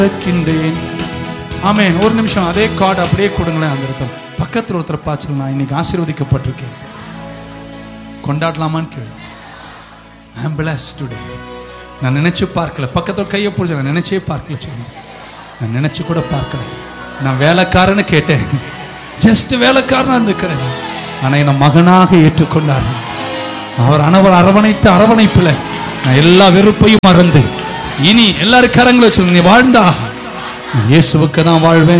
இருக்கின்றேன் ஆமென் ஒரு நிமிஷம் அதே கார்டு அப்படியே கொடுங்களேன் அந்த இடத்துல பக்கத்தில் ஒருத்தர் பார்த்து நான் இன்னைக்கு ஆசீர்வதிக்கப்பட்டிருக்கேன் கொண்டாடலாமான்னு கேளு ஐ அம் blessed today நான் நினைச்சு பார்க்கல பக்கத்தில் கையை பிடிச்ச நான் நினைச்சே பார்க்கல சொல்லுங்க நான் நினைச்சு கூட பார்க்கல நான் வேலைக்காரன்னு கேட்டேன் ஜஸ்ட் வேலைக்காரனா இருக்கிறேன் ஆனா என்னை மகனாக ஏற்றுக்கொண்டார் அவர் அனவர் அரவணைத்த அரவணைப்புல நான் எல்லா வெறுப்பையும் மறந்து இனி எல்லாரும் கரங்களை வச்சு நீ வாழ்ந்தா நான் இயேசுவுக்கு தான் வாழ்வேன்